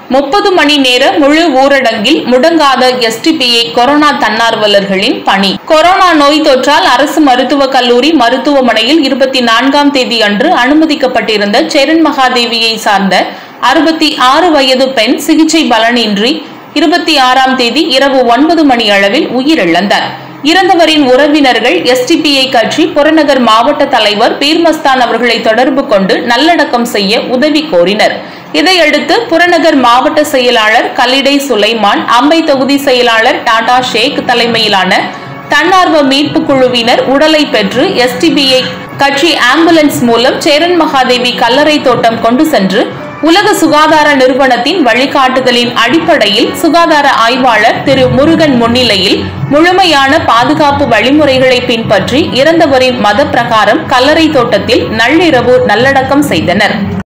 முப்பது மணி நேர முழு ஊரடங்கில் முடங்காத எஸ்டிபிஐ கொரோனா தன்னார்வலர்களின் பணி கொரோனா நோய் தொற்றால் அரசு மருத்துவக் கல்லூரி மருத்துவமனையில் இருபத்தி நான்காம் தேதி அன்று அனுமதிக்கப்பட்டிருந்த செரன் மகாதேவியை சார்ந்த அறுபத்தி ஆறு வயது பெண் சிகிச்சை பலனின்றி இருபத்தி ஆறாம் தேதி இரவு ஒன்பது மணி அளவில் உயிரிழந்தார் இறந்தவரின் உறவினர்கள் எஸ்டிபிஐ கட்சி புறநகர் மாவட்ட தலைவர் பீர்மஸ்தான் அவர்களை தொடர்பு கொண்டு நல்லடக்கம் செய்ய உதவி கோரினர் இதையடுத்து புறநகர் மாவட்ட செயலாளர் கல்லிடை சுலைமான் அம்பை தொகுதி செயலாளர் டாடா ஷேக் தலைமையிலான தன்னார்வ மீட்பு குழுவினர் உடலை பெற்று எஸ்டிபிஐ கட்சி ஆம்புலன்ஸ் மூலம் சேரன் மகாதேவி கல்லறை தோட்டம் கொண்டு சென்று உலக சுகாதார நிறுவனத்தின் வழிகாட்டுதலின் அடிப்படையில் சுகாதார ஆய்வாளர் திரு முருகன் முன்னிலையில் முழுமையான பாதுகாப்பு வழிமுறைகளை பின்பற்றி இறந்தவரின் மத பிரகாரம் கல்லறை தோட்டத்தில் நள்ளிரவு நல்லடக்கம் செய்தனர்